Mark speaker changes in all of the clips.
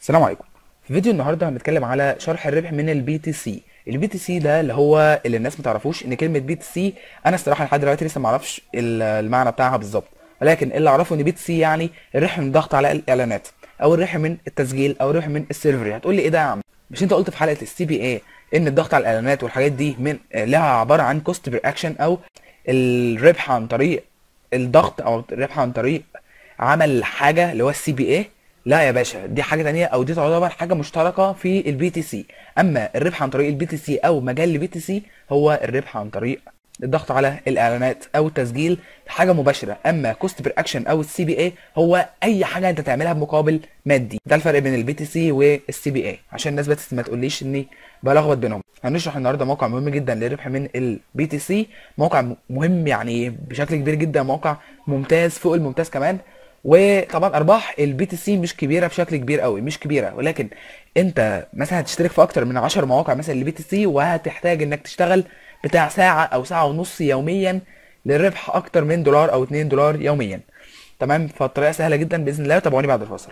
Speaker 1: السلام عليكم في فيديو النهارده هنتكلم على شرح الربح من البي تي سي البي تي سي ده اللي هو اللي الناس ما تعرفوش ان كلمه بي تي سي انا الصراحه لحد دلوقتي لسه ما اعرفش ال- المعنى بتاعها بالظبط ولكن اللي اعرفه ان بي تي سي يعني الربح من الضغط على الاعلانات او الربح من التسجيل او الربح من السيرفر هتقول لي ايه ده يا عم مش انت قلت في حلقه السي بي اي ان الضغط على الاعلانات والحاجات دي من لها عباره عن كوست بير اكشن او الربح عن طريق الضغط او الربح عن طريق عمل حاجه اللي هو السي بي اي لا يا باشا دي حاجه تانية او دي تعتبر حاجه مشتركه في البي تي سي اما الربح عن طريق البي تي سي او مجال البي تي سي هو الربح عن طريق الضغط على الاعلانات او التسجيل حاجه مباشره اما كوست بير اكشن او السي بي اي هو اي حاجه انت تعملها بمقابل مادي ده الفرق بين البي تي سي والسي بي اي عشان الناس بس ما تقوليش اني بلخبط بينهم هنشرح النهارده موقع مهم جدا للربح من البي تي سي موقع م- مهم يعني بشكل كبير جدا موقع ممتاز فوق الممتاز كمان وطبعا ارباح البي تي سي مش كبيره بشكل كبير قوي مش كبيره ولكن انت مثلا هتشترك في اكتر من 10 مواقع مثلا للبي تي سي وهتحتاج انك تشتغل بتاع ساعه او ساعه ونص يوميا للربح اكتر من دولار او 2 دولار يوميا تمام فالطريقه سهله جدا باذن الله تابعوني بعد الفاصل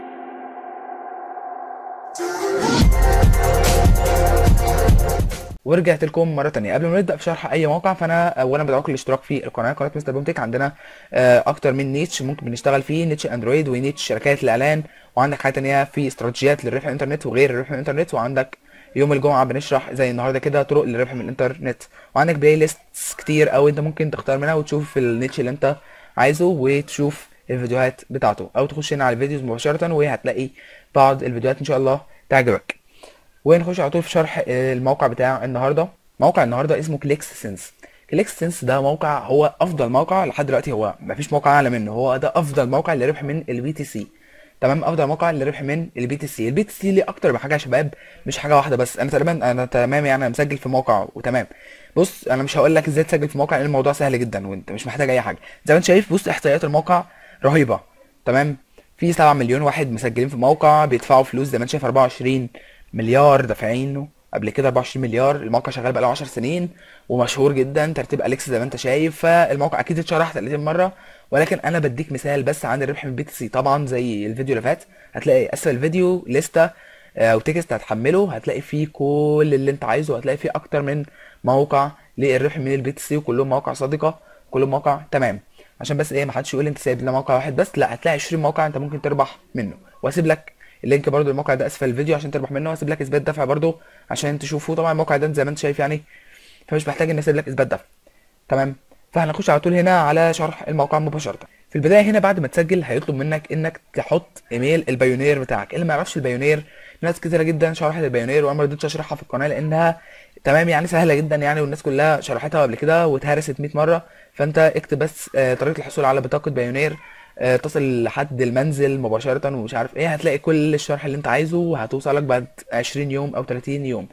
Speaker 1: ورجعت لكم مره تانية قبل ما نبدا في شرح اي موقع فانا اولا بدعوكم للاشتراك في القناه قناه مستر بومتك عندنا آه، اكتر من نيتش ممكن بنشتغل فيه نيتش اندرويد ونيتش شركات الاعلان وعندك حاجه تانية في استراتيجيات للربح من الانترنت وغير الربح من الانترنت وعندك يوم الجمعه بنشرح زي النهارده كده طرق للربح من الانترنت وعندك بلاي ليست كتير قوي انت ممكن تختار منها وتشوف النيتش اللي انت عايزه وتشوف الفيديوهات بتاعته او تخش هنا على الفيديوز مباشره وهتلاقي بعض الفيديوهات ان شاء الله تعجبك ونخش على طول في شرح الموقع بتاع النهارده موقع النهارده اسمه كليكس سنس كليكس سنس ده موقع هو افضل موقع لحد دلوقتي هو مفيش موقع اعلى منه هو ده افضل موقع للربح من البي تي سي تمام افضل موقع للربح من البي تي سي البي تي سي ليه اكتر من حاجه يا شباب مش حاجه واحده بس انا تقريبا انا تمام يعني انا مسجل في موقع وتمام بص انا مش هقول لك ازاي تسجل في موقع لان الموضوع سهل جدا وانت مش محتاج اي حاجه زي ما انت شايف بص احصائيات الموقع رهيبه تمام في 7 مليون واحد مسجلين في موقع بيدفعوا فلوس زي ما انت شايف 24 مليار دافعينه قبل كده 24 مليار الموقع شغال بقاله 10 سنين ومشهور جدا ترتيب اليكس زي ما انت شايف فالموقع اكيد اتشرح 30 مره ولكن انا بديك مثال بس عن الربح من بي تي سي طبعا زي الفيديو اللي فات هتلاقي اسفل الفيديو لستة آه، او تكست هتحمله هتلاقي فيه كل اللي انت عايزه هتلاقي فيه اكتر من موقع للربح من البي تي سي وكلهم مواقع صادقه كلهم مواقع تمام عشان بس ايه ما حدش يقول انت سايب لنا موقع واحد بس لا هتلاقي 20 موقع انت ممكن تربح منه واسيب لك اللينك برضو الموقع ده اسفل الفيديو عشان تربح منه واسيب لك اثبات دفع برضو عشان تشوفه طبعا الموقع ده زي ما انت شايف يعني فمش محتاج ان اسيب لك اثبات دفع تمام فهنخش على طول هنا على شرح الموقع مباشره في البدايه هنا بعد ما تسجل هيطلب منك انك تحط ايميل البايونير بتاعك اللي ما يعرفش البايونير ناس كتيره جدا شرحت البايونير وانا ما رضيتش اشرحها في القناه لانها تمام يعني سهله جدا يعني والناس كلها شرحتها قبل كده واتهرست 100 مره فانت اكتب بس آه، طريقه الحصول على بطاقه بايونير آه، تصل لحد المنزل مباشره ومش عارف ايه هتلاقي كل الشرح اللي انت عايزه وهتوصلك بعد 20 يوم او 30 يوم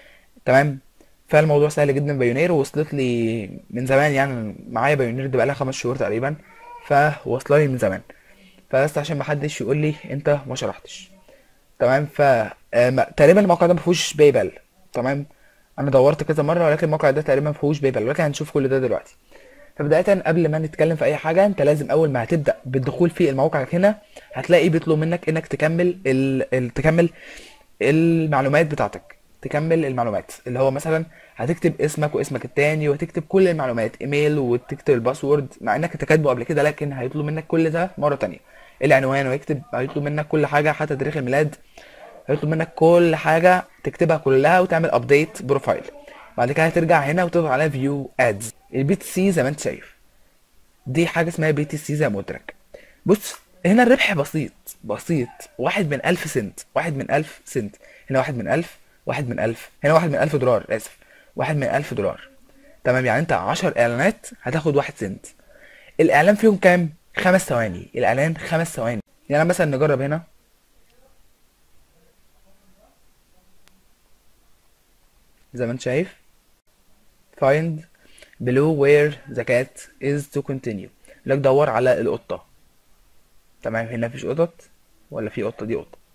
Speaker 1: تمام فالموضوع سهل جدا بايونير ووصلت لي من زمان يعني معايا بايونير دي بقالها خمس شهور تقريبا فواصله لي من زمان فبس عشان محدش يقول لي انت ما شرحتش تمام ف آه، ما- تقريبا الموقع ده ما فيهوش باي بال تمام انا دورت كذا مره ولكن الموقع ده تقريبا ما فيهوش باي بال ولكن هنشوف كل ده دلوقتي فبداية قبل ما نتكلم في أي حاجة أنت لازم أول ما هتبدأ بالدخول في الموقع هنا هتلاقي بيطلب منك إنك تكمل ال... ال... تكمل المعلومات بتاعتك تكمل المعلومات اللي هو مثلا هتكتب اسمك واسمك التاني وهتكتب كل المعلومات ايميل وتكتب الباسورد مع انك انت كاتبه قبل كده لكن هيطلب منك كل ده مرة تانية العنوان ويكتب هيطلب منك كل حاجة حتى تاريخ الميلاد هيطلب منك كل حاجة تكتبها كلها وتعمل ابديت بروفايل بعد كده هترجع هنا وتضغط على فيو ادز البي تي سي زي ما انت شايف دي حاجة اسمها بي تي سي زي ما قلت لك بص هنا الربح بسيط بسيط واحد من ألف سنت واحد من ألف سنت هنا واحد من ألف واحد من ألف هنا واحد من ألف دولار آسف واحد من ألف دولار تمام يعني انت عشر إعلانات هتاخد واحد سنت الإعلان فيهم كام؟ خمس ثواني الإعلان خمس ثواني يعني مثلا نجرب هنا زي ما انت شايف find below where the cat is to continue لك دور على القطة تمام هنا مفيش قطط ولا في قطة دي قطة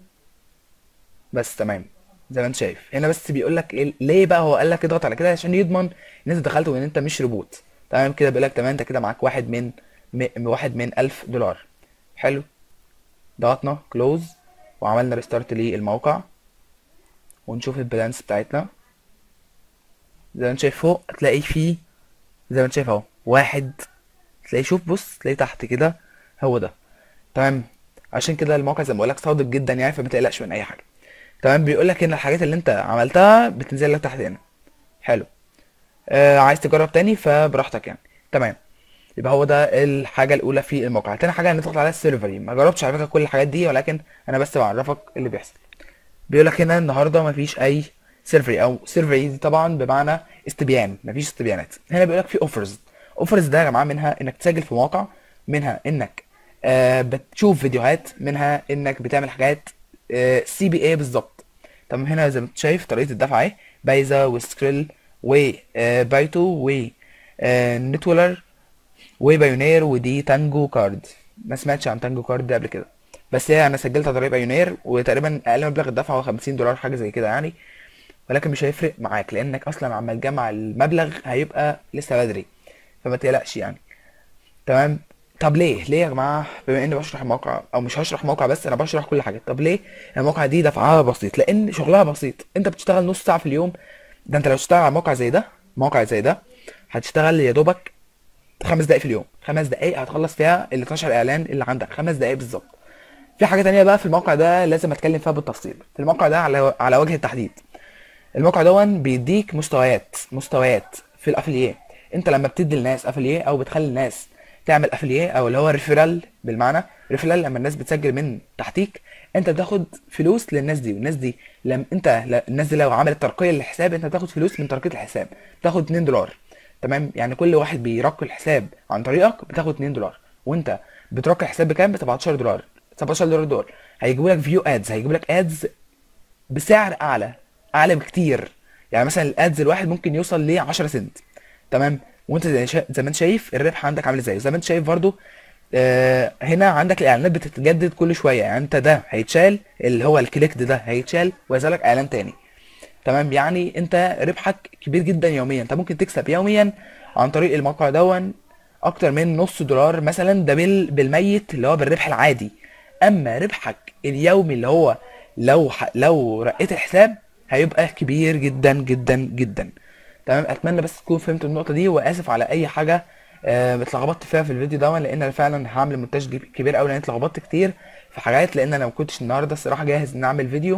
Speaker 1: بس تمام زي ما انت شايف هنا بس بيقول لك إيه ليه بقى هو قال لك اضغط على كده عشان يضمن ان انت دخلت وان انت مش روبوت تمام كده بيقول لك تمام انت كده معاك واحد من م... واحد من ألف دولار حلو ضغطنا كلوز وعملنا ريستارت للموقع ونشوف البالانس بتاعتنا زي ما انت شايف فوق هتلاقي فيه زي ما انت شايف اهو واحد تلاقي شوف بص تلاقي تحت كده هو ده تمام عشان كده الموقع زي ما بقولك صادق جدا يعني فما تقلقش من اي حاجه تمام بيقول لك ان الحاجات اللي انت عملتها بتنزل لك تحت هنا حلو آه عايز تجرب تاني فبراحتك يعني تمام يبقى هو ده الحاجه الاولى في الموقع تاني حاجه هنضغط على السيرفري ما جربتش على فكره كل الحاجات دي ولكن انا بس بعرفك اللي بيحصل بيقول لك هنا النهارده مفيش اي سيرفري او سيرفري دي طبعا بمعنى استبيان مفيش استبيانات هنا بيقول لك في اوفرز اوفرز ده يا جماعه منها انك تسجل في مواقع منها انك آه بتشوف فيديوهات منها انك بتعمل حاجات سي بي اي بالظبط تمام هنا زي ما انت شايف طريقه الدفع اهي بايزا وسكريل وبايتو و نتولر وبايونير ودي تانجو كارد ما سمعتش عن تانجو كارد ده قبل كده بس هي انا سجلت على طريق بايونير وتقريبا اقل مبلغ الدفع هو 50 دولار حاجه زي كده يعني ولكن مش هيفرق معاك لانك اصلا عمال تجمع المبلغ هيبقى لسه بدري فما تقلقش يعني تمام طب ليه ليه يا جماعه بما اني بشرح الموقع او مش هشرح موقع بس انا بشرح كل حاجه طب ليه الموقع دي دفعها بسيط لان شغلها بسيط انت بتشتغل نص ساعه في اليوم ده انت لو تشتغل على موقع زي ده موقع زي ده هتشتغل يا دوبك خمس دقايق في اليوم خمس دقايق هتخلص فيها ال 12 اعلان اللي عندك خمس دقايق بالظبط في حاجه تانية بقى في الموقع ده لازم اتكلم فيها بالتفصيل في الموقع ده على على وجه التحديد الموقع دون بيديك مستويات مستويات في الافلييه انت لما بتدي الناس افلييه او بتخلي الناس تعمل افلييه او اللي هو ريفيرال بالمعنى ريفيرال لما الناس بتسجل من تحتيك انت بتاخد فلوس للناس دي والناس دي لما انت ل- الناس دي لو عملت ترقيه للحساب انت بتاخد فلوس من ترقيه الحساب بتاخد 2 دولار تمام يعني كل واحد بيرقي الحساب عن طريقك بتاخد 2 دولار وانت بترقي الحساب بكام ب 17 دولار 17 دولار دول هيجيبوا لك فيو ادز هيجيبوا لك ادز بسعر اعلى اعلى بكتير يعني مثلا الادز الواحد ممكن يوصل ل 10 سنت تمام وانت زي, شا... زي ما انت شايف الربح عندك عامل ازاي زي ما انت شايف برضو آه هنا عندك الاعلانات بتتجدد كل شويه يعني انت ده هيتشال اللي هو الكليك ده هيتشال ويظهر اعلان تاني تمام يعني انت ربحك كبير جدا يوميا انت ممكن تكسب يوميا عن طريق الموقع دون اكتر من نص دولار مثلا ده بال... بالميت اللي هو بالربح العادي اما ربحك اليومي اللي هو لو ح... لو رقيت الحساب هيبقى كبير جدا جدا جدا تمام اتمنى بس تكون فهمت النقطه دي واسف على اي حاجه آه، اتلخبطت فيها في الفيديو ده لان انا فعلا هعمل مونتاج جي- كبير قوي لان اتلخبطت كتير في حاجات لان انا ما كنتش النهارده الصراحه جاهز ان اعمل فيديو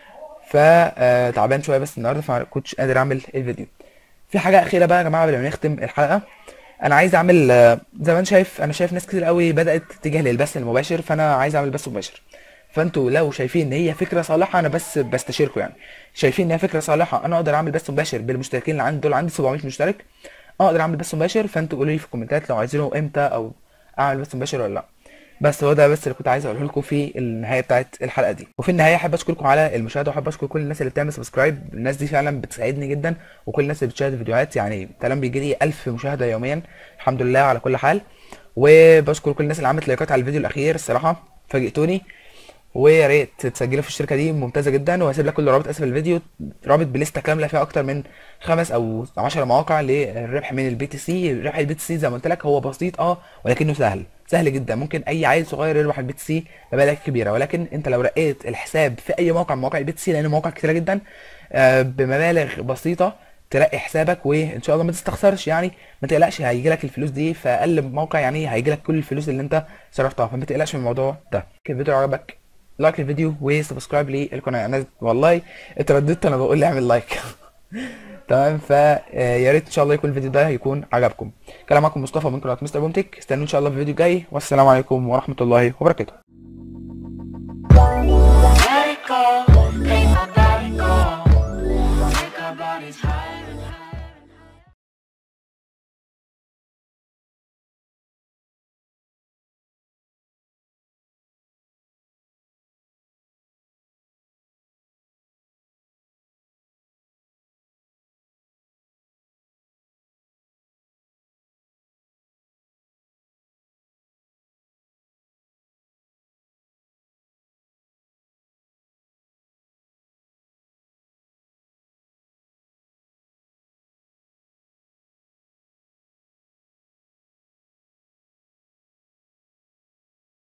Speaker 1: فتعبان شويه بس النهارده فما كنتش قادر اعمل الفيديو في حاجه اخيره بقى يا جماعه قبل ما نختم الحلقه انا عايز اعمل آه، زي ما انت شايف انا شايف ناس كتير قوي بدات تتجه للبث المباشر فانا عايز اعمل بث مباشر فانتوا لو شايفين ان هي فكره صالحه انا بس بستشيركم يعني شايفين ان هي فكره صالحه انا اقدر اعمل بث مباشر بالمشتركين اللي عندي دول عندي 700 مشترك اقدر اعمل بث مباشر فانتوا قولوا لي في الكومنتات لو عايزينه امتى او اعمل بث مباشر ولا لا بس هو ده بس اللي كنت عايز اقوله لكم في النهايه بتاعت الحلقه دي وفي النهايه احب اشكركم على المشاهده واحب اشكر كل الناس اللي بتعمل سبسكرايب الناس دي فعلا بتساعدني جدا وكل الناس اللي بتشاهد الفيديوهات يعني كلام بيجي لي 1000 مشاهده يوميا الحمد لله على كل حال وبشكر كل الناس اللي عملت لايكات على الفيديو الاخير الصراحه فاجئتوني ويا ريت تسجلوا في الشركه دي ممتازه جدا وهسيب لك كل رابط اسفل الفيديو رابط بليسته كامله فيها اكتر من خمس او 10 مواقع للربح من البي تي سي ربح البي تي سي زي ما قلت لك هو بسيط اه ولكنه سهل سهل جدا ممكن اي عيل صغير يربح البي تي سي بمبالغ كبيره ولكن انت لو رقيت الحساب في اي موقع من مواقع البي تي سي لان مواقع كتيره جدا آه، بمبالغ بسيطه ترقي حسابك وان شاء الله ما تستخسرش يعني ما تقلقش هيجي لك الفلوس دي في اقل موقع يعني هيجي لك كل الفلوس اللي انت صرفتها فما تقلقش من الموضوع ده الفيديو عجبك لايك الفيديو وسبسكرايب للقناه انا والله اترددت انا بقول لي اعمل لايك تمام فيا ريت ان شاء الله يكون الفيديو ده هيكون عجبكم كلام معكم مصطفى من قناه مستر بومتك استنوا ان شاء الله في الفيديو الجاي والسلام عليكم ورحمه الله وبركاته
Speaker 2: Let it go, make my body go. Take our bodies higher and higher.